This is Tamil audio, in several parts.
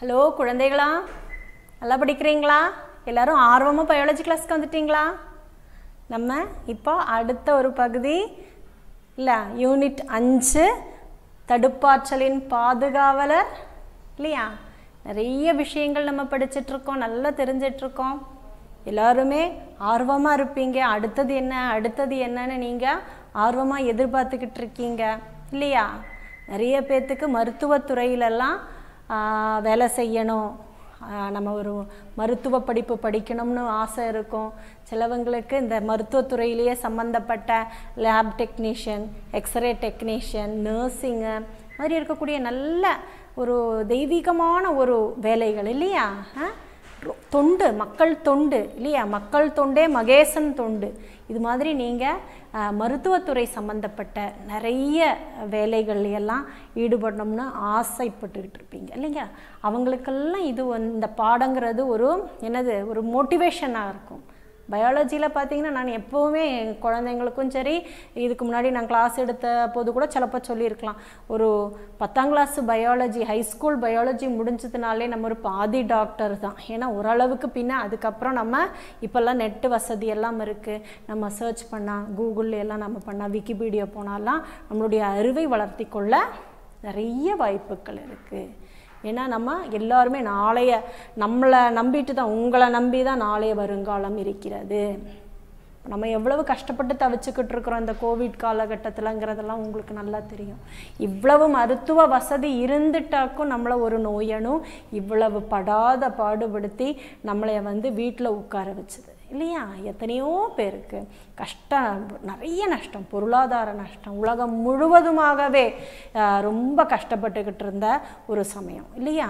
ஹலோ குழந்தைகளா நல்லா படிக்கிறீங்களா எல்லாரும் ஆர்வமாக பயாலஜி கிளாஸ்க்கு வந்துட்டீங்களா நம்ம இப்போ அடுத்த ஒரு பகுதி இல்லை யூனிட் அஞ்சு தடுப்பாற்றலின் பாதுகாவலர் இல்லையா நிறைய விஷயங்கள் நம்ம படிச்சிட்டு இருக்கோம் நல்லா தெரிஞ்சிட்டு இருக்கோம் எல்லாருமே ஆர்வமாக இருப்பீங்க அடுத்தது என்ன அடுத்தது என்னன்னு நீங்கள் ஆர்வமாக எதிர்பார்த்துக்கிட்டு இருக்கீங்க இல்லையா நிறைய பேர்த்துக்கு மருத்துவத்துறையிலெல்லாம் ஆஹ், வேலை செய்யணும் ஆஹ், நம்ம ஒரு மருத்துவ படிப்பு படிக்கணும்னு ஆசை இருக்கும் சிலவங்களுக்கு இந்த மருத்துவத்துறையிலேயே சம்மந்தப்பட்ட lab technician X-ray technician nursing மாதிரி இருக்கக்கூடிய நல்ல ஒரு தெய்வீகமான ஒரு வேலைகள் இல்லையா ஆ? ரொ- தொண்டு மக்கள் தொண்டு இல்லையா மக்கள் தொண்டே மகேசன் தொண்டு இது மாதிரி நீங்கள் மருத்துவத்துறை சம்மந்தப்பட்ட நிறைய வேலைகள் எல்லாம் ஈடுபடணும்னு ஆசைப்பட்டுக்கிட்டு இருப்பீங்க இல்லைங்க அவங்களுக்கெல்லாம் இது வந்து- இந்த பாடங்கிறது ஒரு என்னது ஒரு மோட்டிவேஷனாக இருக்கும் பயாலஜியில் பார்த்தீங்கன்னா நான் எப்போவுமே என் குழந்தைங்களுக்கும் சரி இதுக்கு முன்னாடி நான் கிளாஸ் எடுத்த போது கூட சிலப்போ சொல்லியிருக்கலாம் ஒரு பத்தாம் கிளாஸ் பயாலஜி ஹைஸ்கூல் பயாலஜி முடிஞ்சதுனாலே நம்ம ஒரு பாதி டாக்டர் தான் ஏன்னா ஓரளவுக்கு பின்ன அதுக்கப்புறம் நம்ம இப்போல்லாம் நெட்டு வசதி எல்லாம் இருக்குது நம்ம சர்ச் பண்ணால் கூகுளில் எல்லாம் நம்ம பண்ணால் விக்கிபீடியா போனாலாம் நம்மளுடைய அறிவை வளர்த்தி கொள்ள நிறைய வாய்ப்புகள் இருக்குது ஏன்னா நம்ம எல்லாருமே நாளைய நம்மளை நம்பிட்டு தான் உங்களை நம்பி தான் நாளைய வருங்காலம் இருக்கிறது நம்ம எவ்வளவு கஷ்டப்பட்டு தவிச்சுக்கிட்டு இருக்கிறோம் இந்த கோவிட் காலகட்டத்திலங்கிறதெல்லாம் உங்களுக்கு நல்லா தெரியும் இவ்வளவு மருத்துவ வசதி இருந்துட்டாக்கும் நம்மளை ஒரு நோயனும் இவ்வளவு படாத பாடுபடுத்தி நம்மளைய வந்து வீட்டில் உட்கார வச்சுது இல்லையா எத்தனையோ பேருக்கு கஷ்டம் நிறைய நஷ்டம் பொருளாதார நஷ்டம் உலகம் முழுவதுமாகவே ஆஹ், ரொம்ப கஷ்டப்பட்டுக்கிட்டு இருந்த ஒரு சமயம் இல்லையா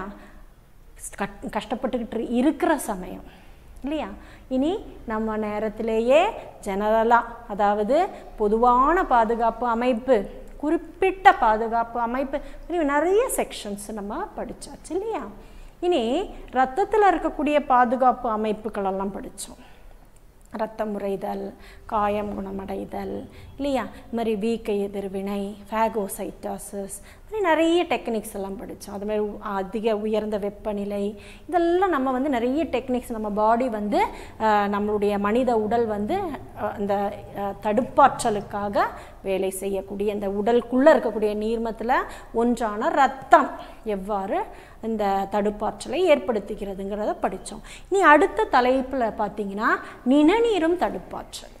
கட் கஷ்டப்பட்டுக்கிட்டு இருக்கிற சமயம் இல்லையா இனி நம்ம நேரத்திலேயே ஜெனரலாக அதாவது பொதுவான பாதுகாப்பு அமைப்பு குறிப்பிட்ட பாதுகாப்பு அமைப்பு இப்படி நிறைய செக்ஷன்ஸ் நம்ம படிச்சாச்சு இல்லையா இனி ரத்தத்தில் இருக்கக்கூடிய பாதுகாப்பு அமைப்புகளெல்லாம் படித்தோம் ரத்தம் உறைதல் காயம் குணமடைதல் இல்லையா இது மாதிரி வீக்க எதிர்வினை ஃபேகோசைட்டாசிஸ் மாதிரி நிறைய டெக்னிக்ஸ் எல்லாம் படித்தோம் அது மாதிரி உ- அதிக உயர்ந்த வெப்பநிலை இதெல்லாம் நம்ம வந்து நிறைய டெக்னிக்ஸ் நம்ம பாடி வந்து அஹ், நம்மளுடைய மனித உடல் வந்து அஹ், இந்த அஹ், தடுப்பாற்றலுக்காக வேலை செய்யக்கூடிய இந்த உடலுக்குள்ளே இருக்கக்கூடிய நீர்மத்தில் ஒன்றான ரத்தம் எவ்வாறு இந்த தடுப்பாற்றலை ஏற்படுத்துகிறதுங்கிறத படித்தோம் இனி அடுத்த தலைப்பில் பார்த்தீங்கன்னா நிணநீரும் தடுப்பாற்றல்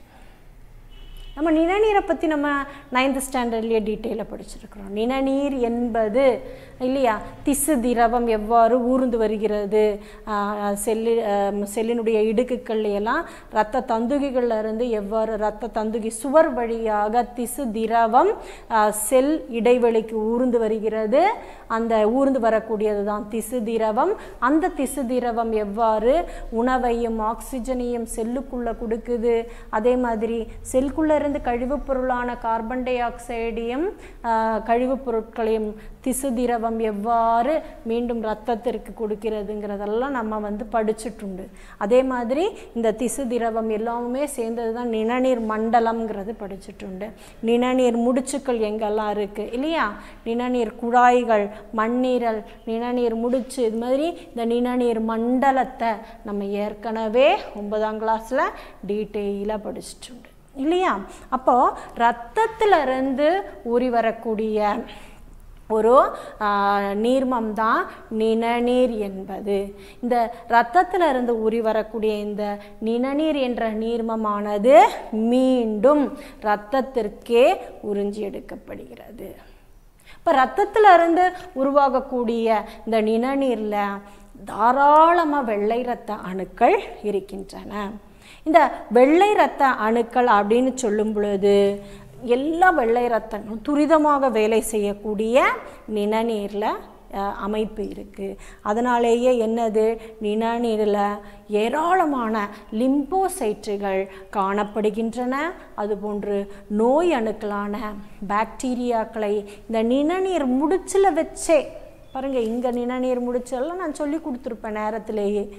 நம்ம நிணநீரை பற்றி நம்ம நைன்த் ஸ்டாண்டர்ட்லேயே டீட்டெயிலாக படிச்சிருக்கிறோம் நிணநீர் என்பது இல்லையா திசு திரவம் எவ்வாறு ஊர்ந்து வருகிறது ஆஹ் செல்லு ஆஹ் செல்லினுடைய இடுக்குகள் எல்லாம் இரத்த தந்துகிகள்ல இருந்து எவ்வாறு இரத்த தந்துகி சுவர் வழியாக திசு திரவம் ஆஹ் செல் இடைவெளிக்கு ஊர்ந்து வருகிறது அந்த ஊர்ந்து வரக்கூடியது தான் திசு திரவம் அந்த திசு திரவம் எவ்வாறு உணவையும் ஆக்சிஜனையும் செல்லுக்குள்ளே கொடுக்குது அதே மாதிரி செல்குள்ளே இருந்து கழிவுப் பொருளான கார்பன் டை ஆக்சைடையும் ஆஹ், கழிவுப் பொருட்களையும் திசு திரவம் எவ்வாறு மீண்டும் ரத்தத்திற்கு கொடுக்கிறதுங்கிறதெல்லாம் நம்ம வந்து படிச்சுட்டுண்டு அதே மாதிரி இந்த திசு திரவம் எல்லாமே சேர்ந்தது தான் நிணநீர் மண்டலம்ங்கிறது படிச்சுட்டுண்டு நிணநீர் முடிச்சுக்கள் எங்கெல்லாம் இருக்குது இல்லையா நிணநீர் குழாய்கள் மண்ணீரல் நிணநீர் முடிச்சு இது மாதிரி இந்த நிணநீர் மண்டலத்தை நம்ம ஏற்கனவே ஒன்பதாம் கிளாஸில் டீட்டெயிலாக படிச்சுட்டுண்டு இல்லையா அப்போது ரத்தத்துல இருந்து ஊறி வரக்கூடிய ஒரு ஆஹ், நீர்மம் தான் நிணநீர் என்பது இந்த இரத்தத்தில் இருந்து ஊறி வரக்கூடிய இந்த நிணநீர் என்ற நீர்மமானது மீண்டும் இரத்தத்திற்கே உறிஞ்சி எடுக்கப்படுகிறது இப்போ ரத்தத்துல இருந்து உருவாகக்கூடிய இந்த நிணநீரில் தாராளமாக வெள்ளை இரத்த அணுக்கள் இருக்கின்றன இந்த வெள்ளை இரத்த அணுக்கள் அப்படின்னு சொல்லும் பொழுது எல்லா வெள்ளை இரத்தங்களும் துரிதமாக வேலை செய்யக்கூடிய நிணநீரில் அஹ், அமைப்பு இருக்குது அதனாலேயே என்னது நிணநீரில் ஏராளமான லிம்போசைட்டுகள் காணப்படுகின்றன அதுபோன்று நோய் அணுக்களான பாக்டீரியாக்களை இந்த நிணநீர் முடிச்சில் வச்சே பாருங்க இங்கே நிணநீர் முடிச்செல்லாம் நான் சொல்லி கொடுத்துருப்பேன் நேரத்திலேயே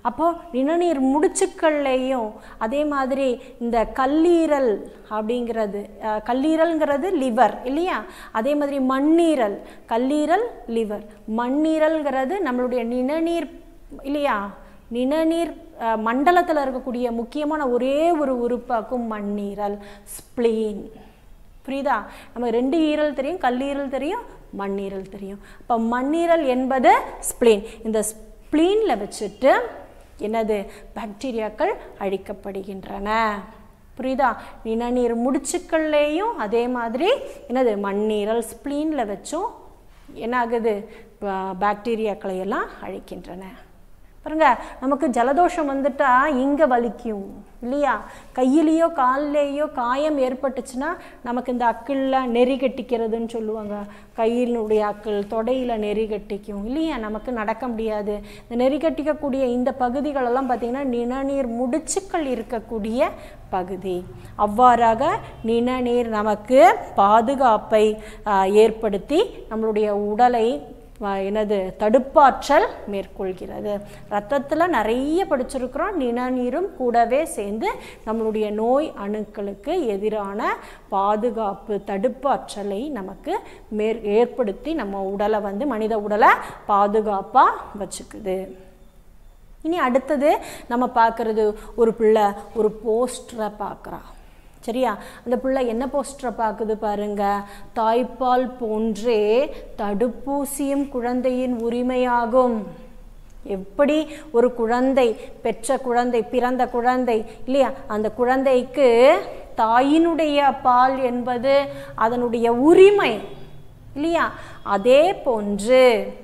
அப்போ நிணநீர் முடிச்சுக்கள்லேயும் அதே மாதிரி இந்த கல்லீரல் அப்படிங்கிறது அஹ், கல்லீரல்ங்கிறது லிவர் இல்லையா அதே மாதிரி மண்ணீரல் கல்லீரல் லிவர் மண்ணீரல்ங்கிறது நம்மளுடைய நிணநீர் இல்லையா நிணநீர் மண்டலத்தில் இருக்கக்கூடிய முக்கியமான ஒரே ஒரு உறுப்பாக்கும் மண்ணீரல் ஸ்ப்ளீன் புரியுதா நம்ம ரெண்டு ஈரல் தெரியும் கல்லீரல் தெரியும் மண்ணீரல் தெரியும் இப்போ மண்ணீரல் என்பது ஸ்ப்ளீன் இந்த ஸ்ப்ளீனில் வச்சுட்டு என்னது பாக்டீரியாக்கள் அழிக்கப்படுகின்றன புரியுதா நிணநீர் முடிச்சுக்கள்லேயும் அதே மாதிரி என்னது மண்ணீரல் ஸ்ப்ளீனில் வச்சும் என்ன ஆகுது பாக்டீரியாக்களை எல்லாம் அழிக்கின்றன பாருங்க நமக்கு ஜலதோஷம் வந்துட்டா இங்கே வலிக்கும் இல்லையா கையிலேயோ கால்லேயோ காயம் ஏற்பட்டுச்சுன்னா நமக்கு இந்த அக்கிளில் நெறி கட்டிக்கிறதுன்னு சொல்லுவாங்க கையினுடைய அக்கிள் தொடையில் நெறி கட்டிக்கும் இல்லையா நமக்கு நடக்க முடியாது இந்த நெறி கட்டிக்கக்கூடிய இந்த பகுதிகளெல்லாம் பார்த்திங்கன்னா நிணநீர் முடிச்சுக்கள் இருக்கக்கூடிய பகுதி அவ்வாறாக நிணநீர் நமக்கு பாதுகாப்பை ஆஹ், ஏற்படுத்தி நம்மளுடைய உடலை வ- என்னது தடுப்பாற்றல் மேற்கொள்கிறது ரத்தத்தில் நிறைய படிச்சிருக்கிறோம் நிணநீரும் கூடவே சேர்ந்து நம்மளுடைய நோய் அணுக்களுக்கு எதிரான பாதுகாப்பு தடுப்பாற்றலை நமக்கு மேற் ஏற்படுத்தி நம்ம உடலை வந்து மனித உடலை பாதுகாப்பாக வச்சுக்குது இனி அடுத்தது நம்ம பார்க்குறது ஒரு பிள்ளை ஒரு போஸ்டரை பார்க்குறா சரியா அந்த பிள்ளை என்ன போஸ்டரை பார்க்குது பாருங்க தாய்ப்பால் போன்றே தடுப்பூசியும் குழந்தையின் உரிமையாகும் எப்படி ஒரு குழந்தை பெற்ற குழந்தை பிறந்த குழந்தை இல்லையா அந்த குழந்தைக்கு தாயினுடைய பால் என்பது அதனுடைய உரிமை இல்லையா அதே போன்று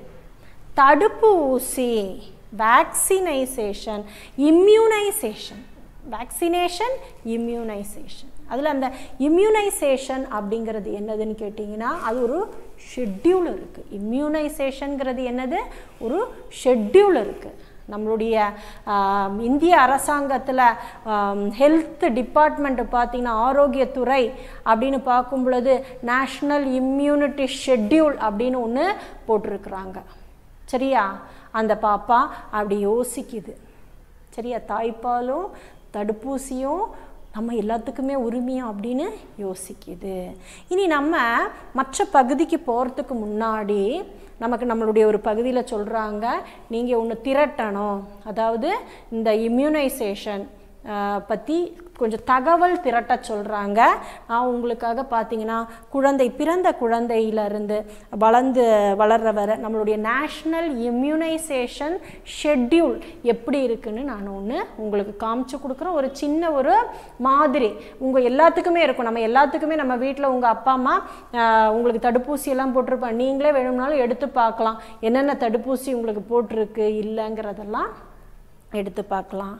தடுப்பு ஊசி வேக்சினைசேஷன் இம்யூனைசேஷன் வேக்சினேஷன் இம்யூனைசேஷன் அதில் அந்த இம்யூனைசேஷன் அப்படிங்கிறது என்னதுன்னு கேட்டிங்கன்னா அது ஒரு ஷெட்யூல் இருக்குது இம்யூனைசேஷனுங்கிறது என்னது ஒரு ஷெட்யூல் இருக்குது நம்மளுடைய ஆம், இந்திய அரசாங்கத்தில் ஹெல்த் டிபார்ட்மெண்ட் பார்த்திங்கன்னா ஆரோக்கியத்துறை அப்படின்னு பார்க்கும் பொழுது நேஷ்னல் இம்யூனிட்டி ஷெட்யூல் அப்படின்னு ஒன்று போட்டிருக்கிறாங்க சரியா அந்த பாப்பா அப்படி யோசிக்குது சரியா தாய்ப்பாலும் தடுப்பூசியும் நம்ம எல்லாத்துக்குமே உரிமையும் அப்படின்னு யோசிக்குது இனி நம்ம மற்ற பகுதிக்கு போகிறதுக்கு முன்னாடி நமக்கு நம்மளுடைய ஒரு பகுதியில் சொல்கிறாங்க நீங்கள் ஒன்று திரட்டணும் அதாவது இந்த இம்யூனைசேஷன் பற்றி கொஞ்சம் தகவல் திரட்ட சொல்கிறாங்க நான் உங்களுக்காக பார்த்தீங்கன்னா குழந்தை பிறந்த குழந்தையிலிருந்து வளர்ந்து வளர்ற வரை நம்மளுடைய நேஷ்னல் இம்யூனைசேஷன் ஷெட்யூல் எப்படி இருக்குன்னு நான் ஒன்று உங்களுக்கு காமிச்சு கொடுக்குறேன் ஒரு சின்ன ஒரு மாதிரி உங்கள் எல்லாத்துக்குமே இருக்கும் நம்ம எல்லாத்துக்குமே நம்ம வீட்டில் உங்கள் அப்பா அம்மா ஆஹ், உங்களுக்கு தடுப்பூசி எல்லாம் போட்டிருப்பாங்க நீங்களே வேணும்னாலும் எடுத்து பார்க்கலாம் என்னென்ன தடுப்பூசி உங்களுக்கு போட்டிருக்கு இல்லைங்கிறதெல்லாம் எடுத்து பார்க்கலாம்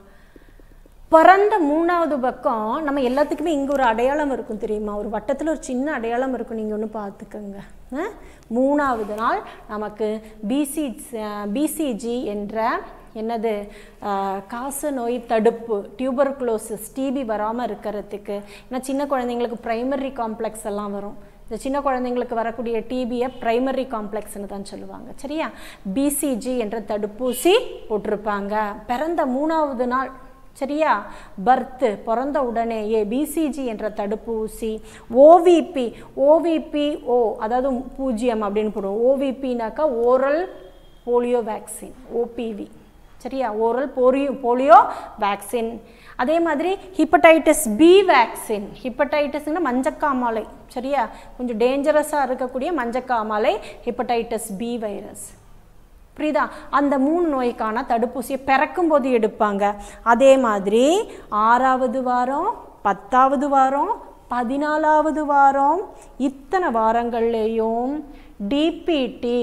பிறந்த மூணாவது பக்கம் நம்ம எல்லாத்துக்குமே இங்கே ஒரு அடையாளம் இருக்கும் தெரியுமா ஒரு வட்டத்தில் ஒரு சின்ன அடையாளம் இருக்கும் நீங்கள் ஒன்று பார்த்துக்கோங்க ஆ? மூணாவது நாள் நமக்கு பிசி பிசிஜி என்ற என்னது ஆஹ், காச நோய் தடுப்பு டியூபர்குலோசிஸ் டிபி வராமல் இருக்கிறதுக்கு ஏன்னா சின்ன குழந்தைங்களுக்கு ப்ரைமரி காம்ப்ளெக்ஸ் எல்லாம் வரும் இந்த சின்ன குழந்தைங்களுக்கு வரக்கூடிய டிபியை பிரைமரி காம்ப்ளெக்ஸ்னு தான் சொல்லுவாங்க சரியா பிசிஜி என்ற தடுப்பூசி போட்டிருப்பாங்க பிறந்த மூணாவது நாள் சரியா பர்த்து பிறந்த உடனேயே பிசிஜி என்ற தடுப்பூசி ஓவிபி ஓவிபிஓ அதாவது பூஜ்ஜியம் அப்படின்னு போடுவோம் ஓவிபினாக்கா ஓரல் போலியோ வேக்சின் ஓபிவி சரியா ஓரல் போலியோ போலியோ வேக்சின் அதே மாதிரி ஹிப்படைட்டிஸ் பி வேக்சின் ஹிப்படைட்டிஸ்னா மஞ்சக்காமாலை சரியா கொஞ்சம் டேஞ்சரஸாக இருக்கக்கூடிய மஞ்சக்காமாலை ஹிப்படைட்டிஸ் பி வைரஸ் புரியுதா அந்த மூணு நோய்க்கான தடுப்பூசியை பிறக்கும்போது எடுப்பாங்க அதே மாதிரி ஆறாவது வாரம் பத்தாவது வாரம் பதினாலாவது வாரம் இத்தனை வாரங்கள்லேயும் டிபிடி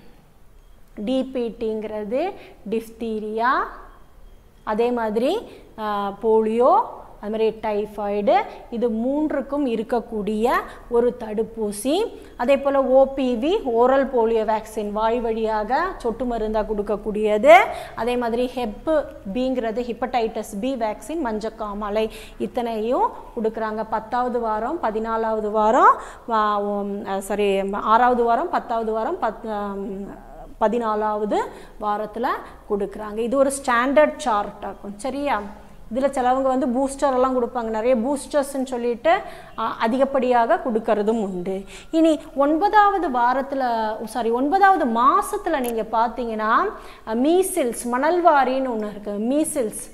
டிபிடிங்கிறது டிஃப்தீரியா அதே மாதிரி போலியோ அது மாதிரி டைஃபாய்டு இது மூன்றுக்கும் இருக்கக்கூடிய ஒரு தடுப்பூசி அதே போல் ஓபிவி ஓரல் போலியோ வேக்சின் வாய் வழியாக சொட்டு மருந்தாக கொடுக்கக்கூடியது அதே மாதிரி ஹெப்பு பிங்கிறது ஹிப்படைட்டஸ் பி வேக்சின் மஞ்சக்காமலை இத்தனையும் கொடுக்குறாங்க பத்தாவது வாரம் பதினாலாவது வாரம் சாரி ஆறாவது வாரம் பத்தாவது வாரம் பத் ஆம், பதினாலாவது வாரத்தில் கொடுக்குறாங்க இது ஒரு ஸ்டாண்டர்ட் சார்ட் ஆகும் சரியா இதில் சிலவங்க வந்து பூஸ்டர் எல்லாம் கொடுப்பாங்க நிறைய பூஸ்டர்ஸ்ன்னு சொல்லிட்டு அ, அதிகப்படியாக கொடுக்கறதும் உண்டு இனி ஒன்பதாவது வாரத்தில் சாரி ஒன்பதாவது மாசத்துல நீங்கள் பார்த்தீங்கன்னா மீசில்ஸ் மணல்வாரின்னு ஒன்று இருக்குது மீசில்ஸ்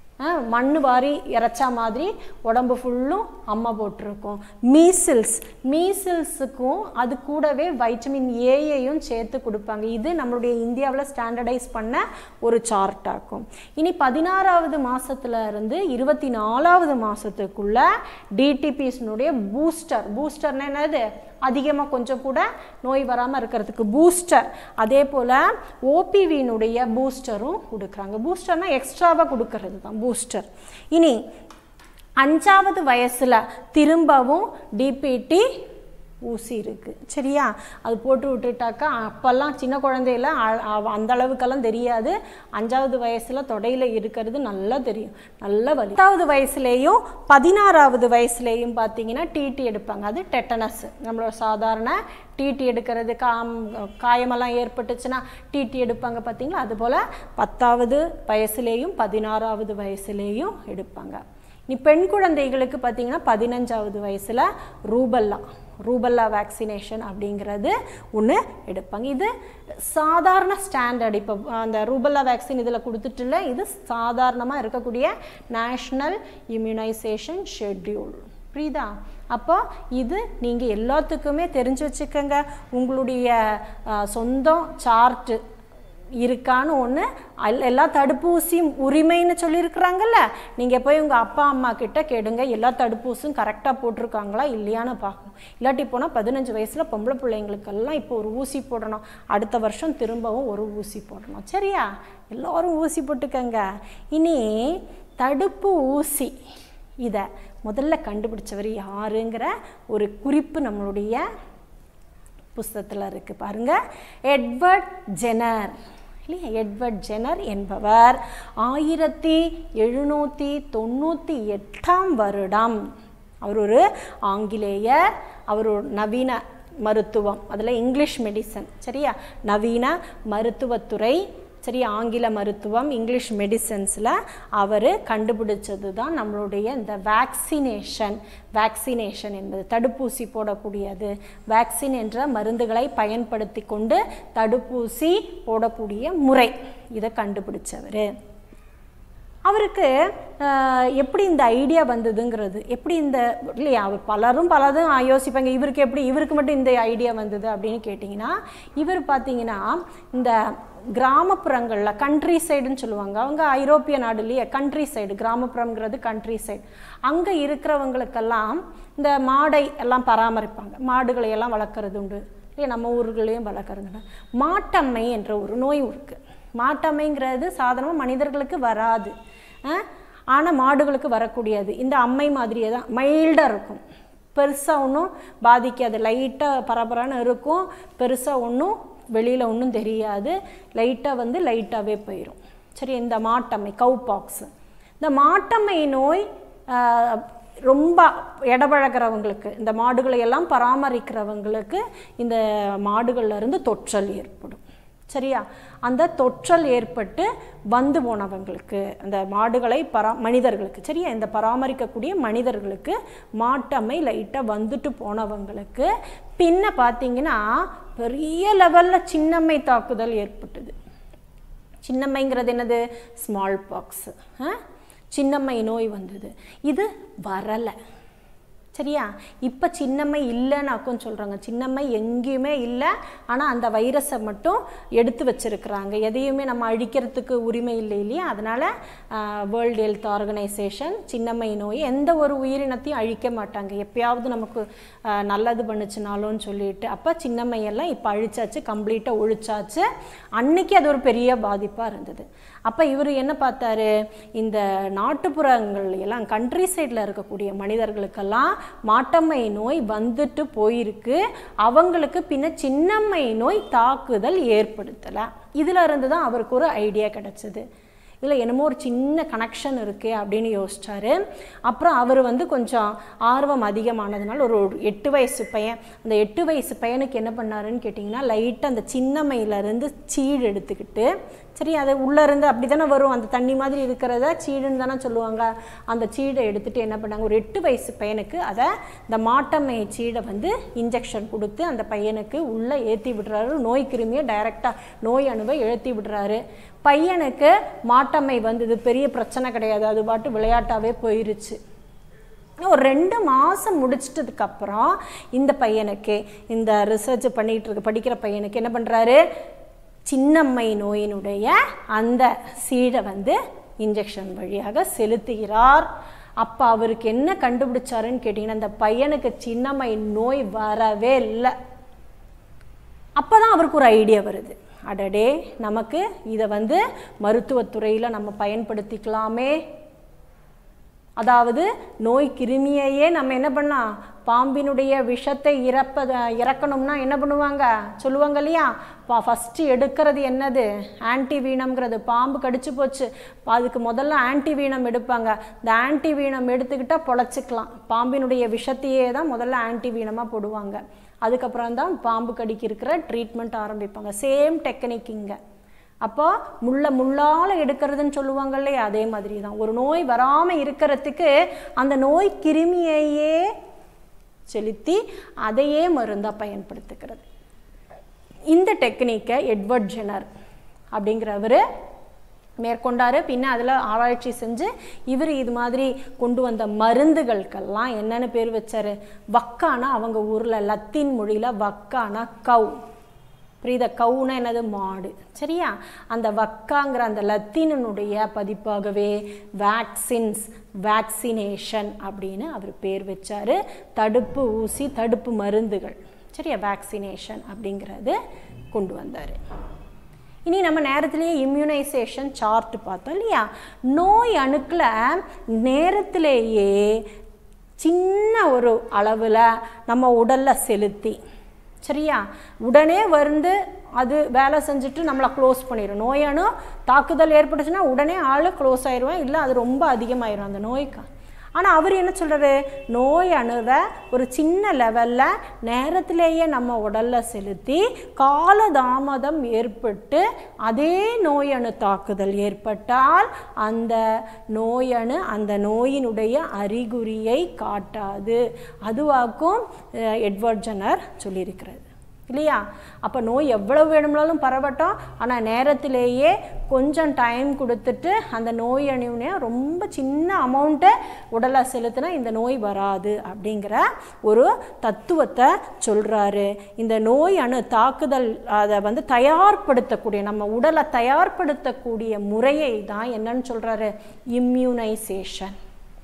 மண் வாரி இறைச்சா மாதிரி உடம்பு ஃபுல்லும் அம்மா போட்டிருக்கும் மீசில்ஸ் மீசில்ஸுக்கும் அது கூடவே வைட்டமின் ஏயையும் சேர்த்து கொடுப்பாங்க இது நம்மளுடைய இந்தியாவில் ஸ்டாண்டர்டைஸ் பண்ண ஒரு சார்ட் ஆகும் இனி பதினாறாவது மாசத்துல இருந்து இருபத்தி நாலாவது மாசத்துக்குள்ள டிடிபிஸ்னுடைய பூஸ்டர் பூஸ்டர்னா என்னது அதிகமாக கொஞ்சம் கூட நோய் வராமல் இருக்கிறதுக்கு பூஸ்டர் அதே போல் ஓபிவியினுடைய பூஸ்டரும் கொடுக்குறாங்க பூஸ்டர்னா எக்ஸ்ட்ராவாக கொடுக்கறது தான் பூஸ்டர் இனி அஞ்சாவது வயசில் திரும்பவும் டிபிடி ஊசி இருக்குது சரியா அது போட்டு விட்டுட்டாக்கா அப்போல்லாம் சின்ன குழந்தையில அ- அவ- அந்த அளவுக்கெல்லாம் தெரியாது அஞ்சாவது வயசில் தொடையில் இருக்கிறது நல்லா தெரியும் நல்ல வலி பத்தாவது வயசுலேயும் பதினாறாவது வயசுலேயும் பார்த்தீங்கன்னா டிடி எடுப்பாங்க அது டெட்டனஸ் நம்மளோட சாதாரண டிடி எடுக்கிறது காம் காயமெல்லாம் ஏற்பட்டுச்சுன்னா டிடி எடுப்பாங்க பார்த்தீங்களா அதுபோல் பத்தாவது வயசுலேயும் பதினாறாவது வயசுலேயும் எடுப்பாங்க நீ பெண் குழந்தைகளுக்கு பார்த்தீங்கன்னா பதினஞ்சாவது வயசில் ரூபல்லா ரூபல்லா வேக்சினேஷன் அப்படிங்கிறது ஒன்று எடுப்பாங்க இது சாதாரண ஸ்டாண்டர்ட் இப்போ அந்த ரூபல்லா வேக்சின் இதில் கொடுத்துட்டுல இது சாதாரணமாக இருக்கக்கூடிய நேஷ்னல் இம்யூனைசேஷன் ஷெட்யூல் புரியுதா அப்போ இது நீங்கள் எல்லாத்துக்குமே தெரிஞ்சு வச்சுக்கோங்க உங்களுடைய அஹ், சொந்தம் சார்ட்டு இருக்கான்னு ஒன்று எல்லா தடுப்பூசியும் உரிமைன்னு சொல்லியிருக்கிறாங்கல்ல நீங்கள் போய் உங்கள் அப்பா அம்மா கிட்ட கேடுங்க எல்லா தடுப்பூசியும் கரெக்டாக போட்டிருக்காங்களா இல்லையான்னு பார்க்கணும் இல்லாட்டி போனால் பதினஞ்சு வயசில் பொம்பளை பிள்ளைங்களுக்கெல்லாம் இப்போ ஒரு ஊசி போடணும் அடுத்த வருஷம் திரும்பவும் ஒரு ஊசி போடணும் சரியா எல்லோரும் ஊசி போட்டுக்கங்க இனி தடுப்பு ஊசி இதை முதல்ல கண்டுபிடிச்சவர் யாருங்கிற ஒரு குறிப்பு நம்மளுடைய புஸ்தகத்தில் இருக்குது பாருங்க எட்வர்ட் ஜெனர் இல்லையா எட்வர்ட் ஜெனர் என்பவர் ஆயிரத்தி எழுநூற்றி தொண்ணூற்றி எட்டாம் வருடம் அவர் ஒரு ஆங்கிலேயர் அவர் ஒரு நவீன மருத்துவம் அதில் இங்கிலீஷ் மெடிசன் சரியா நவீன மருத்துவத்துறை சரி ஆங்கில மருத்துவம் இங்கிலீஷ் மெடிசன்ஸில் அவர் கண்டுபிடிச்சது தான் நம்மளுடைய இந்த வேக்சினேஷன் வேக்சினேஷன் என்பது தடுப்பூசி போடக்கூடியது வேக்சின் என்ற மருந்துகளை பயன்படுத்தி கொண்டு தடுப்பூசி போடக்கூடிய முறை இதை கண்டுபிடிச்சவர் அவருக்கு ஆஹ், எப்படி இந்த ஐடியா வந்ததுங்கிறது எப்படி இந்த இல்லையா அவர் பலரும் பலதும் யோசிப்பாங்க இவருக்கு எப்படி இவருக்கு மட்டும் இந்த ஐடியா வந்தது அப்படின்னு கேட்டிங்கன்னா இவர் பார்த்தீங்கன்னா இந்த கிராமப்புறங்களில் கண்ட்ரி சைடுன்னு சொல்லுவாங்க அவங்க ஐரோப்பிய நாடுலேயே கண்ட்ரி சைடு கிராமப்புறங்கிறது கண்ட்ரி சைடு அங்கே இருக்கிறவங்களுக்கெல்லாம் இந்த மாடை எல்லாம் பராமரிப்பாங்க மாடுகளை எல்லாம் வளர்க்குறது உண்டு இல்லையா நம்ம ஊர்களையும் வளர்க்குறது உண்டு. மாட்டம்மை என்ற ஒரு நோய் இருக்குது மாட்டம்மைங்கிறது சாதாரணமாக மனிதர்களுக்கு வராது ஆனால் மாடுகளுக்கு வரக்கூடியது இந்த அம்மை மாதிரியே தான் மைல்டாக இருக்கும் பெருசாக ஒன்றும் பாதிக்காது லைட்டாக பரபரன்னு இருக்கும் பெருசாக ஒன்றும் வெளியில் ஒன்றும் தெரியாது லைட்டாக வந்து லைட்டாகவே போயிடும் சரி இந்த மாட்டம்மை கவு பாக்ஸ் இந்த மாட்டம்மை நோய் ஆஹ், ரொம்ப இடபழகிறவங்களுக்கு இந்த மாடுகளை எல்லாம் பராமரிக்கிறவங்களுக்கு இந்த மாடுகள்ல இருந்து தொற்றல் ஏற்படும் சரியா அந்த தொற்றல் ஏற்பட்டு வந்து போனவங்களுக்கு அந்த மாடுகளை பரா மனிதர்களுக்கு சரியா இந்த பராமரிக்கக்கூடிய மனிதர்களுக்கு மாட்டம்மை லைட்டாக வந்துட்டு போனவங்களுக்கு பின்ன பார்த்தீங்கன்னா பெரிய லெவலில் சின்னம்மை தாக்குதல் ஏற்பட்டது சின்னம்மைங்கிறது என்னது ஸ்மால் பாக்ஸ் சின்னம்மை நோய் வந்தது இது வரலை சரியா இப்போ சின்னம்மை இல்லைன்னாக்கும் சொல்கிறாங்க சின்னம்மை எங்கேயுமே இல்லை ஆனால் அந்த வைரஸை மட்டும் எடுத்து வச்சிருக்கிறாங்க எதையுமே நம்ம அழிக்கிறதுக்கு உரிமை இல்லை இல்லையா அதனால் வேர்ல்டு ஹெல்த் ஆர்கனைசேஷன் சின்னம்மை நோய் எந்த ஒரு உயிரினத்தையும் அழிக்க மாட்டாங்க எப்பயாவது நமக்கு ஆஹ், நல்லது பண்ணுச்சுனாலும்னு சொல்லிட்டு அப்போ சின்னம்மையெல்லாம் இப்போ அழிச்சாச்சு கம்ப்ளீட்டாக ஒழிச்சாச்சு அன்னைக்கு அது ஒரு பெரிய பாதிப்பாக இருந்தது அப்போ இவர் என்ன பார்த்தாரு இந்த நாட்டுப்புறங்கள் எல்லாம் கண்ட்ரி சைடில் இருக்கக்கூடிய மனிதர்களுக்கெல்லாம் மாட்டம்மை நோய் வந்துட்டு போயிருக்கு அவங்களுக்கு பின்ன சின்னம்மை நோய் தாக்குதல் ஏற்படுத்தலை இதில் இருந்து தான் அவருக்கு ஒரு ஐடியா கிடைச்சது இதில் என்னமோ ஒரு சின்ன கனெக்ஷன் இருக்குது அப்படின்னு யோசிச்சாரு அப்புறம் அவர் வந்து கொஞ்சம் ஆர்வம் அதிகமானதுனால ஒரு ஒரு எட்டு வயசு பையன் அந்த எட்டு வயசு பையனுக்கு என்ன பண்ணாருன்னு கேட்டிங்கன்னா லைட்டாக அந்த சின்னம்மையிலேருந்து சீடு எடுத்துக்கிட்டு சரி அது உள்ளே இருந்து அப்படி தானே வரும் அந்த தண்ணி மாதிரி இருக்கிறத சீடுன்னு தானே சொல்லுவாங்க அந்த சீடை எடுத்துகிட்டு என்ன பண்ணாங்க ஒரு எட்டு வயசு பையனுக்கு அதை இந்த மாட்டம்மை சீடை வந்து இன்ஜெக்ஷன் கொடுத்து அந்த பையனுக்கு உள்ளே ஏற்றி விடுறாரு நோய் கிருமியை டைரெக்டாக நோய் அணுவை எழுத்தி விடுறாரு பையனுக்கு மாட்டம்மை வந்தது பெரிய பிரச்சனை கிடையாது அது பாட்டு விளையாட்டாகவே போயிருச்சு ஒரு ரெண்டு மாதம் முடிச்சிட்டதுக்கப்புறம் இந்த பையனுக்கு இந்த ரிசர்ச் பண்ணிகிட்டு இருக்க படிக்கிற பையனுக்கு என்ன பண்ணுறாரு சின்னம்மை நோயினுடைய அந்த சீடை வந்து இன்ஜெக்ஷன் வழியாக செலுத்துகிறார் அப்போ அவருக்கு என்ன கண்டுபிடிச்சாருன்னு கேட்டிங்கன்னா அந்த பையனுக்கு சின்னம்மை நோய் வரவே இல்லை அப்போ தான் அவருக்கு ஒரு ஐடியா வருது அடடே நமக்கு இதை வந்து மருத்துவத்துறையில் நம்ம பயன்படுத்திக்கலாமே அதாவது நோய் கிருமியையே நம்ம என்ன பண்ணலாம் பாம்பினுடைய விஷத்தை இறப்பத இறக்கணும்னா என்ன பண்ணுவாங்க சொல்லுவாங்க இல்லையா பா ஃபஸ்ட்டு எடுக்கிறது என்னது ஆன்டி வீனம்ங்கிறது பாம்பு கடிச்சு போச்சு அதுக்கு முதல்ல ஆன்டி வீனம் எடுப்பாங்க இந்த ஆன்டி வீனம் எடுத்துக்கிட்டால் பொழைச்சிக்கலாம் பாம்பினுடைய விஷத்தையே தான் முதல்ல ஆன்டி வீனமாக போடுவாங்க அதுக்கப்புறம் தான் பாம்பு கடிக்கு இருக்கிற ட்ரீட்மெண்ட் ஆரம்பிப்பாங்க சேம் டெக்னிக் இங்கே அப்போ முள்ள முள்ளால் எடுக்கிறதுன்னு சொல்லுவாங்க இல்லையா அதே மாதிரி தான் ஒரு நோய் வராமல் இருக்கிறதுக்கு அந்த நோய் கிருமியையே செலுத்தி அதையே மருந்தாக பயன்படுத்துகிறது இந்த டெக்னிக்கை எட்வர்ட் ஜெனர் அப்படிங்கிறவர் மேற்கொண்டார் பின்ன அதில் ஆராய்ச்சி செஞ்சு இவர் இது மாதிரி கொண்டு வந்த மருந்துகளுக்கெல்லாம் என்னென்னு பேர் வச்சார் வக்கானா அவங்க ஊரில் லத்தீன் மொழியில் வக்கானா கவ் புரியுதா கவுனா என்னது மாடு சரியா அந்த வக்காங்கிற அந்த லத்தீனனுடைய பதிப்பாகவே வேக்சின்ஸ் வேக்சினேஷன் அப்படின்னு அவர் பேர் வச்சார் தடுப்பு ஊசி தடுப்பு மருந்துகள் சரியா வேக்சினேஷன் அப்படிங்கிறது கொண்டு வந்தார் இனி நம்ம நேரத்திலேயே இம்யூனைசேஷன் சார்ட் பார்த்தோம் இல்லையா நோய் அணுக்களை நேரத்திலேயே சின்ன ஒரு அளவில் நம்ம உடலில் செலுத்தி சரியா உடனே வந்து அது வேலை செஞ்சுட்டு நம்மளை க்ளோஸ் பண்ணிடும் நோயானு தாக்குதல் ஏற்பட்டுச்சுன்னா உடனே ஆள் க்ளோஸ் ஆயிடுவேன் இல்லை அது ரொம்ப அதிகமாயிரும் அந்த நோய்க்கு ஆனால் அவர் என்ன சொல்கிறாரு நோய் அணுவை ஒரு சின்ன லெவலில் நேரத்திலேயே நம்ம உடலில் செலுத்தி காலதாமதம் ஏற்பட்டு அதே நோய் அணு தாக்குதல் ஏற்பட்டால் அந்த நோயணு அந்த நோயினுடைய அறிகுறியை காட்டாது அதுவாக்கும் எட்வர்ட் ஜனர் சொல்லியிருக்கிறது இல்லையா அப்போ நோய் எவ்வளவு வேணும்னாலும் பரவட்டும் ஆனால் நேரத்திலேயே கொஞ்சம் டைம் கொடுத்துட்டு அந்த நோய் அணுவினை ரொம்ப சின்ன அமௌண்ட்டை உடலை செலுத்தினா இந்த நோய் வராது அப்படிங்கிற ஒரு தத்துவத்தை சொல்கிறாரு இந்த நோய் அணு தாக்குதல் அதை வந்து தயார்படுத்தக்கூடிய நம்ம உடலை தயார்படுத்தக்கூடிய முறையை தான் என்னன்னு சொல்கிறாரு இம்யூனைசேஷன்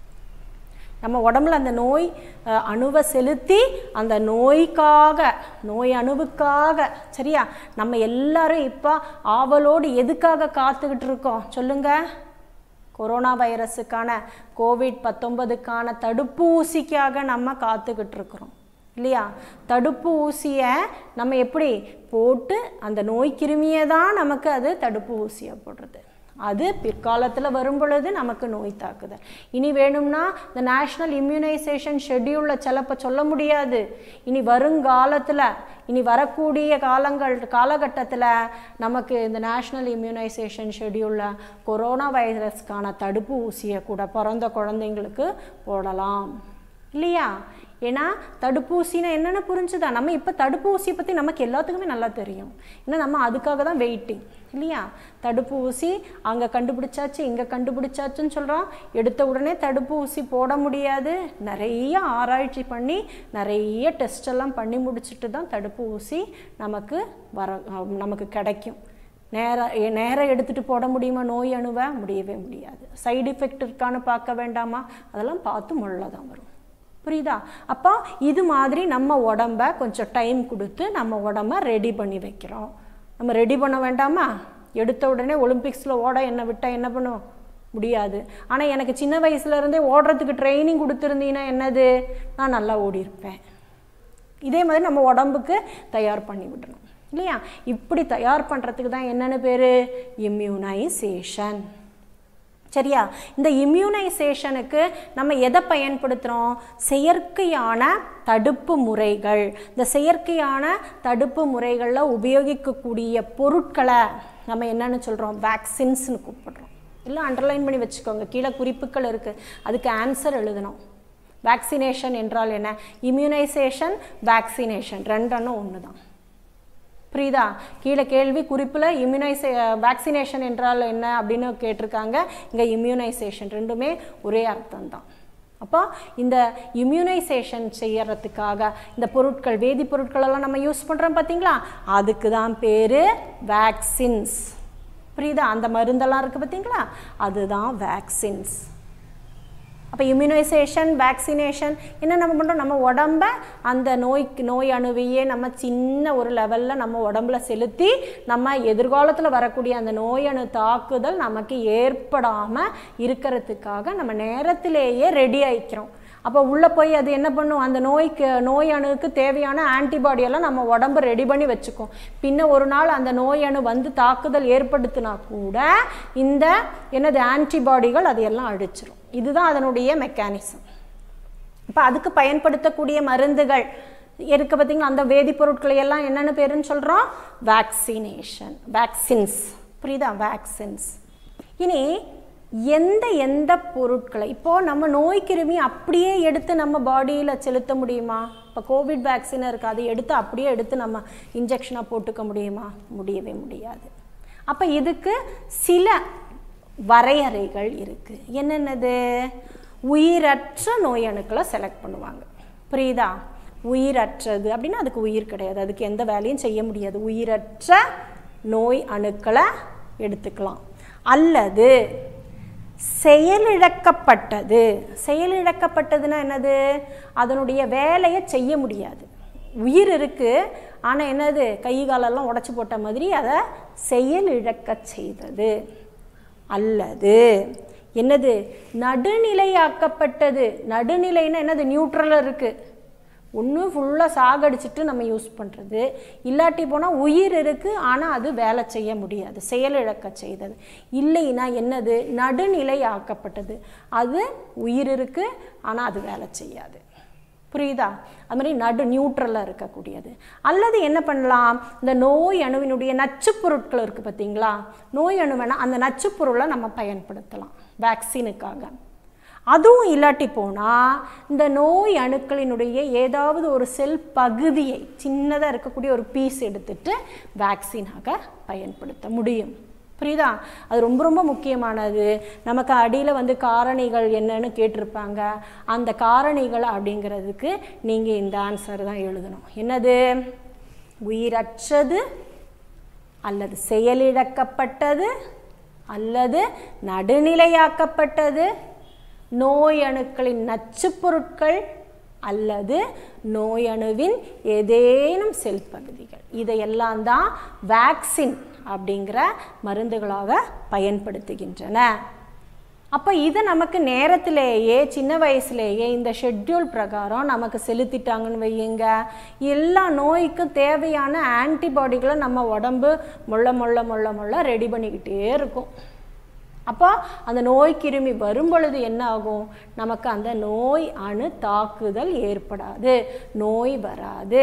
நம்ம உடம்புல அந்த நோய் அணுவை செலுத்தி அந்த நோய்க்காக நோய் அணுவுக்காக சரியா நம்ம எல்லாரும் இப்போ ஆவலோடு எதுக்காக காத்துக்கிட்டு இருக்கோம் சொல்லுங்க கொரோனா வைரஸுக்கான கோவிட் பத்தொன்பதுக்கான தடுப்பூசிக்காக நம்ம காத்துக்கிட்டு இருக்கிறோம் இல்லையா தடுப்பு ஊசியை நம்ம எப்படி போட்டு அந்த நோய் கிருமியை தான் நமக்கு அது தடுப்பு ஊசியை போடுறது அது பிற்காலத்தில் வரும் பொழுது நமக்கு நோய் தாக்குதல் இனி வேணும்னா இந்த நேஷ்னல் இம்யூனைசேஷன் ஷெட்யூலில் சிலப்ப சொல்ல முடியாது இனி வருங்காலத்தில் இனி வரக்கூடிய காலங்கள் காலகட்டத்தில் நமக்கு இந்த நேஷ்னல் இம்யூனைசேஷன் ஷெட்யூலில் கொரோனா வைரஸ்க்கான தடுப்பு ஊசியை கூட பிறந்த குழந்தைங்களுக்கு போடலாம் இல்லையா ஏன்னா தடுப்பூசினா என்னென்னு புரிஞ்சுதா நம்ம இப்போ தடுப்பூசியை பற்றி நமக்கு எல்லாத்துக்குமே நல்லா தெரியும் ஏன்னா நம்ம அதுக்காக தான் வெயிட்டிங் இல்லையா தடுப்பூசி அங்கே கண்டுபிடிச்சாச்சு இங்கே கண்டுபிடிச்சாச்சுன்னு சொல்கிறோம் எடுத்த உடனே தடுப்பூசி போட முடியாது நிறைய ஆராய்ச்சி பண்ணி நிறைய டெஸ்ட் எல்லாம் பண்ணி முடிச்சுட்டு தான் தடுப்பூசி நமக்கு வர நமக்கு கிடைக்கும் நேரம் நேரம் எடுத்துகிட்டு போட முடியுமா நோய் அணுவை முடியவே முடியாது சைடு எஃபெக்ட் இருக்கான்னு பார்க்க வேண்டாமா அதெல்லாம் பார்த்து முள்ள தான் வரும் புரியுதா அப்போ இது மாதிரி நம்ம உடம்ப கொஞ்சம் டைம் கொடுத்து நம்ம உடம்ப ரெடி பண்ணி வைக்கிறோம் நம்ம ரெடி பண்ண வேண்டாமா எடுத்த உடனே ஒலிம்பிக்ஸில் ஓட என்ன விட்டால் என்ன பண்ணும் முடியாது ஆனால் எனக்கு சின்ன வயசுலேருந்தே ஓடுறதுக்கு ட்ரைனிங் கொடுத்துருந்தீங்கன்னா என்னது நான் நல்லா ஓடியிருப்பேன் இதே மாதிரி நம்ம உடம்புக்கு தயார் பண்ணி விடணும் இல்லையா இப்படி தயார் பண்ணுறதுக்கு தான் என்னென்ன பேர் இம்யூனைசேஷன் சரியா இந்த இம்யூனைசேஷனுக்கு நம்ம எதை பயன்படுத்துகிறோம் செயற்கையான தடுப்பு முறைகள் இந்த செயற்கையான தடுப்பு முறைகளில் உபயோகிக்கக்கூடிய பொருட்களை நம்ம என்னன்னு சொல்கிறோம் வேக்சின்ஸ்னு கூப்பிடுறோம் இல்லை அண்டர்லைன் பண்ணி வச்சுக்கோங்க கீழே குறிப்புகள் இருக்குது அதுக்கு ஆன்சர் எழுதணும் வேக்சினேஷன் என்றால் என்ன இம்யூனைசேஷன் வேக்சினேஷன் ரெண்டனும் ஒன்று தான் புரியுதா கீழே கேள்வி குறிப்பில் இம்யூனைசே வேக்சினேஷன் என்றால் என்ன அப்படின்னு கேட்டிருக்காங்க இங்கே இம்யூனைசேஷன் ரெண்டுமே ஒரே அர்த்தம் தான் அப்போ இந்த இம்யூனைசேஷன் செய்யறதுக்காக இந்த பொருட்கள் வேதிப்பொருட்களெல்லாம் நம்ம யூஸ் பண்ணுறோம் பார்த்தீங்களா அதுக்கு தான் பேர் வேக்சின்ஸ் புரியுதா அந்த மருந்தெல்லாம் இருக்குது பார்த்தீங்களா அதுதான் வேக்சின்ஸ் அப்போ இம்யூனைசேஷன் வேக்சினேஷன் என்ன நம்ம பண்ணுறோம் நம்ம உடம்ப அந்த நோய்க்கு நோய் அணுவையே நம்ம சின்ன ஒரு லெவலில் நம்ம உடம்புல செலுத்தி நம்ம எதிர்காலத்தில் வரக்கூடிய அந்த நோய் அணு தாக்குதல் நமக்கு ஏற்படாமல் இருக்கிறதுக்காக நம்ம நேரத்திலேயே ரெடி ஆயிக்கிறோம் அப்போ உள்ளே போய் அது என்ன பண்ணும் அந்த நோய்க்கு நோய் அணுவுக்கு தேவையான ஆன்டிபாடி எல்லாம் நம்ம உடம்பு ரெடி பண்ணி வச்சுக்கும் பின்ன ஒரு நாள் அந்த நோய் அணு வந்து தாக்குதல் ஏற்படுத்தினா கூட இந்த என்னது ஆன்டிபாடிகள் அதையெல்லாம் அழிச்சிரும் இதுதான் அதனுடைய மெக்கானிசம் இப்போ அதுக்கு பயன்படுத்தக்கூடிய மருந்துகள் இருக்க பார்த்தீங்களா அந்த வேதிப்பொருட்களை எல்லாம் என்னென்ன பேருன்னு சொல்கிறோம் வேக்சினேஷன் வேக்சின்ஸ் புரியுதா வேக்சின்ஸ் இனி எந்த எந்த பொருட்களை இப்போது நம்ம நோய் கிருமி அப்படியே எடுத்து நம்ம பாடியில் செலுத்த முடியுமா இப்போ கோவிட் வேக்சின் இருக்குது அதை எடுத்து அப்படியே எடுத்து நம்ம இன்ஜெக்ஷனாக போட்டுக்க முடியுமா முடியவே முடியாது அப்போ இதுக்கு சில வரையறைகள் இருக்குது என்னென்னது உயிரற்ற நோய் அணுக்களை செலக்ட் பண்ணுவாங்க புரியுதா உயிரற்றது அப்படின்னா அதுக்கு உயிர் கிடையாது அதுக்கு எந்த வேலையும் செய்ய முடியாது உயிரற்ற நோய் அணுக்களை எடுத்துக்கலாம் அல்லது செயலிழக்கப்பட்டது செயலிழக்கப்பட்டதுன்னா என்னது அதனுடைய வேலையை செய்ய முடியாது உயிர் இருக்குது ஆனால் என்னது கை காலெல்லாம் உடச்சி போட்ட மாதிரி அதை செயலிழக்க செய்தது அல்லது என்னது நடுநிலையாக்கப்பட்டது நடுநிலைன்னா என்னது நியூட்ரலில் இருக்குது ஒன்று ஃபுல்லாக சாகடிச்சிட்டு நம்ம யூஸ் பண்ணுறது இல்லாட்டி போனால் உயிர் இருக்குது ஆனால் அது வேலை செய்ய முடியாது செயலிழக்க செய்தது இல்லைன்னா என்னது நடுநிலை ஆக்கப்பட்டது அது உயிர் இருக்குது ஆனால் அது வேலை செய்யாது புரியுதா அது மாதிரி நடு நியூட்ரலாக இருக்கக்கூடியது அல்லது என்ன பண்ணலாம் இந்த நோய் அணுவினுடைய நச்சுப் பொருட்கள் இருக்குது பார்த்தீங்களா நோய் அணுவேனா அந்த நச்சுப் பொருளை நம்ம பயன்படுத்தலாம் வேக்சினுக்காக அதுவும் இல்லாட்டி போனால் இந்த நோய் அணுக்களினுடைய ஏதாவது ஒரு செல் பகுதியை சின்னதாக இருக்கக்கூடிய ஒரு பீஸ் எடுத்துட்டு வேக்சினாக பயன்படுத்த முடியும் புரியுதா அது ரொம்ப ரொம்ப முக்கியமானது நமக்கு அடியில் வந்து காரணிகள் என்னன்னு கேட்டிருப்பாங்க அந்த காரணிகள் அப்படிங்கிறதுக்கு நீங்கள் இந்த ஆன்சர் தான் எழுதணும் என்னது உயிரற்றது அல்லது செயலிழக்கப்பட்டது அல்லது நடுநிலையாக்கப்பட்டது நோய் அணுக்களின் நச்சுப் பொருட்கள் அல்லது நோய் அணுவின் ஏதேனும் செல் பகுதிகள் இதையெல்லாம் தான் வேக்சின் அப்படிங்கிற மருந்துகளாக பயன்படுத்துகின்றன அப்போ இது நமக்கு நேரத்திலேயே சின்ன வயசுலேயே இந்த ஷெட்யூல் பிரகாரம் நமக்கு செலுத்திட்டாங்கன்னு வையுங்க எல்லா நோய்க்கும் தேவையான ஆன்டிபாடிகளை நம்ம உடம்பு மொள்ள மொள்ள மொள்ள மொள்ள ரெடி பண்ணிக்கிட்டே இருக்கும் அப்போ அந்த நோய் கிருமி வரும் பொழுது என்ன ஆகும் நமக்கு அந்த நோய் அணு தாக்குதல் ஏற்படாது நோய் வராது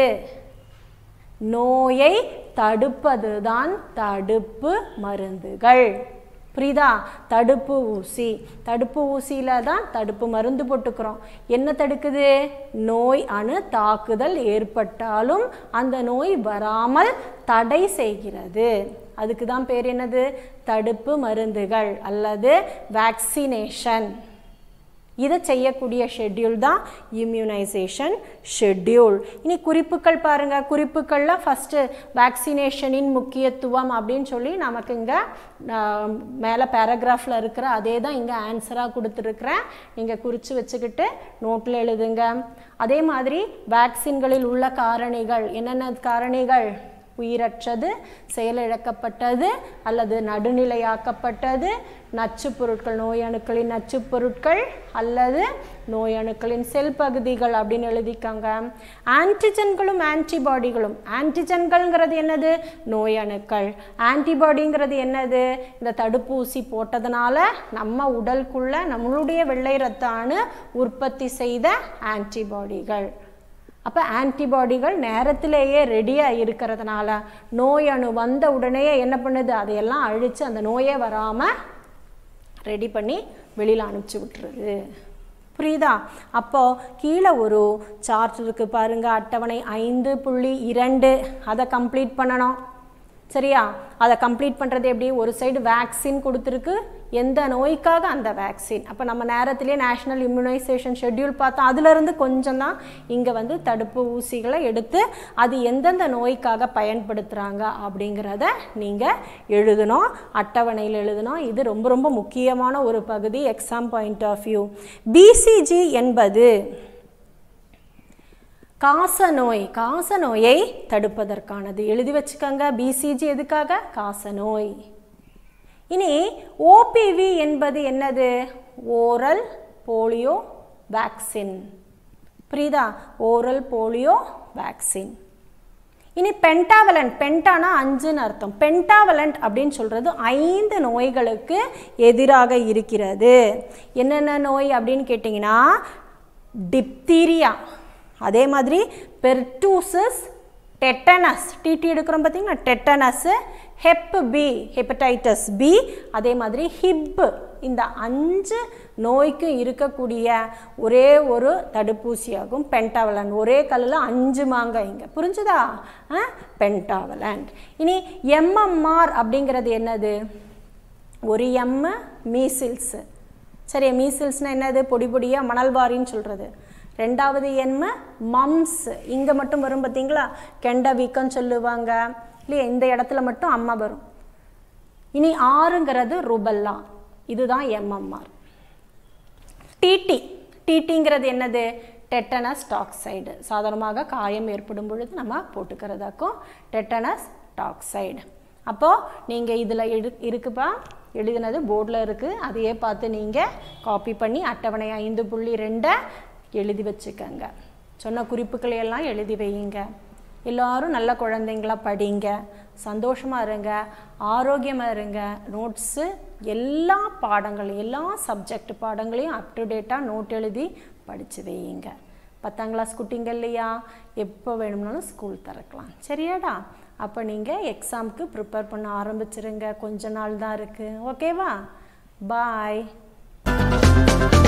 நோயை தடுப்பது தான் தடுப்பு மருந்துகள் புரியுதா தடுப்பு ஊசி தடுப்பு ஊசியில் தான் தடுப்பு மருந்து போட்டுக்கிறோம் என்ன தடுக்குது நோய் அணு தாக்குதல் ஏற்பட்டாலும் அந்த நோய் வராமல் தடை செய்கிறது அதுக்கு தான் பேர் என்னது தடுப்பு மருந்துகள் அல்லது வேக்சினேஷன் இதை செய்யக்கூடிய ஷெட்யூல் தான் இம்யூனைசேஷன் ஷெட்யூல் இனி குறிப்புகள் பாருங்கள் குறிப்புகளில் ஃபஸ்ட்டு வேக்சினேஷனின் முக்கியத்துவம் அப்படின்னு சொல்லி நமக்கு இங்கே மேலே பேராகிராஃபில் இருக்கிற அதே தான் இங்கே ஆன்சராக கொடுத்துருக்குறேன் நீங்கள் குறித்து வச்சுக்கிட்டு நோட்டில் எழுதுங்க அதே மாதிரி வேக்சின்களில் உள்ள காரணிகள் என்னென்ன காரணிகள் உயிரற்றது செயலிழக்கப்பட்டது அல்லது நடுநிலையாக்கப்பட்டது நச்சுப் பொருட்கள் நோய் அணுக்களின் நச்சுப் பொருட்கள் அல்லது நோய் அணுக்களின் செல் பகுதிகள் அப்படின்னு எழுதிக்கோங்க ஆன்டிஜன்களும் ஆன்டிபாடிகளும் ஆன்டிஜன்கள்ங்கிறது என்னது நோய் அணுக்கள் ஆன்டிபாடிங்கிறது என்னது இந்த தடுப்பூசி போட்டதுனால நம்ம உடலுக்குள்ள நம்மளுடைய வெள்ளை ரத்த அணு உற்பத்தி செய்த ஆன்டிபாடிகள் அப்போ ஆன்டிபாடிகள் நேரத்திலேயே ரெடியாக இருக்கிறதுனால நோய் அணு வந்த உடனே என்ன பண்ணுது அதையெல்லாம் அழித்து அந்த நோயே வராமல் ரெடி பண்ணி வெளியில் அனுப்பிச்சி விட்டுருது புரியுதா அப்போ கீழே ஒரு சார்ட் இருக்குது பாருங்க அட்டவணை ஐந்து புள்ளி இரண்டு அதை கம்ப்ளீட் பண்ணணும் சரியா அதை கம்ப்ளீட் பண்ணுறது எப்படி ஒரு சைடு வேக்சின் கொடுத்துருக்கு எந்த நோய்க்காக அந்த வேக்சின் அப்போ நம்ம நேரத்திலேயே நேஷ்னல் இம்யூனைசேஷன் ஷெட்யூல் பார்த்தோம் அதுலேருந்து கொஞ்சம் தான் இங்கே வந்து தடுப்பு ஊசிகளை எடுத்து அது எந்தெந்த நோய்க்காக பயன்படுத்துகிறாங்க அப்படிங்கிறத நீங்கள் எழுதணும் அட்டவணையில் எழுதணும் இது ரொம்ப ரொம்ப முக்கியமான ஒரு பகுதி exam point of view BCG என்பது காசநோய் காசநோயை தடுப்பதற்கானது எழுதி வச்சுக்கோங்க பிசிஜி எதுக்காக காசநோய் இனி ஓபிவி என்பது என்னது ஓரல் போலியோ வேக்சின் புரியுதா ஓரல் போலியோ வேக்சின் இனி பென்டாவலண்ட் பென்டானா அஞ்சுன்னு அர்த்தம் பென்டாவலண்ட் அப்படின்னு சொல்கிறது ஐந்து நோய்களுக்கு எதிராக இருக்கிறது என்னென்ன நோய் அப்படின்னு கேட்டிங்கன்னா டிப்தீரியா அதே மாதிரி பெர்டூசஸ் டெட்டனஸ் டிடி எடுக்கிறோம் பார்த்தீங்கன்னா டெட்டனஸ்ஸு ஹெப் பி ஹெப்படைட்டஸ் பி அதே மாதிரி ஹிப் இந்த அஞ்சு நோய்க்கும் இருக்கக்கூடிய ஒரே ஒரு தடுப்பூசியாகும் பென்டாவலண்ட் ஒரே கல்லில் அஞ்சு மாங்காய் இங்கே புரிஞ்சுதா பென்டாவலண்ட் இனி எம்எம்ஆர் அப்படிங்கிறது என்னது ஒரு எம் மீசில்ஸு சரி மீசில்ஸ்னால் என்னது பொடி பொடியாக மணல்வாரின்னு சொல்கிறது ரெண்டாவது என்ம மம்ஸ் இங்கே மட்டும் வரும் பார்த்தீங்களா கெண்ட வீக்கம் சொல்லுவாங்க இல்லையா இந்த இடத்துல மட்டும் அம்மா வரும் இனி ஆறுங்கிறது ருபல்லா இதுதான் எம்எம்ஆர் டிடி டிடிங்கிறது என்னது டெட்டனஸ் டாக்சைடு சாதாரணமாக காயம் ஏற்படும் பொழுது நம்ம போட்டுக்கிறதாக்கும் டெட்டனஸ் டாக்சைடு அப்போது நீங்கள் இதில் எடு இருக்குப்பா எழுதினது போர்டில் இருக்குது அதையே பார்த்து நீங்கள் காப்பி பண்ணி அட்டவணை ஐந்து புள்ளி ரெண்டை எழுதி வச்சுக்கோங்க சொன்ன குறிப்புகளை எல்லாம் எழுதி வையுங்க எல்லாரும் நல்ல குழந்தைங்களா படிங்க சந்தோஷமாக இருங்க ஆரோக்கியமாக இருங்க நோட்ஸு எல்லா பாடங்களையும் எல்லா சப்ஜெக்ட் பாடங்களையும் அப் டு டேட்டாக நோட் எழுதி படித்து வையுங்க பத்தாம் கிளாஸ் குட்டிங்க இல்லையா எப்போ வேணும்னாலும் ஸ்கூல் திறக்கலாம் சரியாடா அப்போ நீங்கள் எக்ஸாமுக்கு ப்ரிப்பேர் பண்ண ஆரம்பிச்சிருங்க கொஞ்ச நாள் தான் இருக்குது ஓகேவா பாய்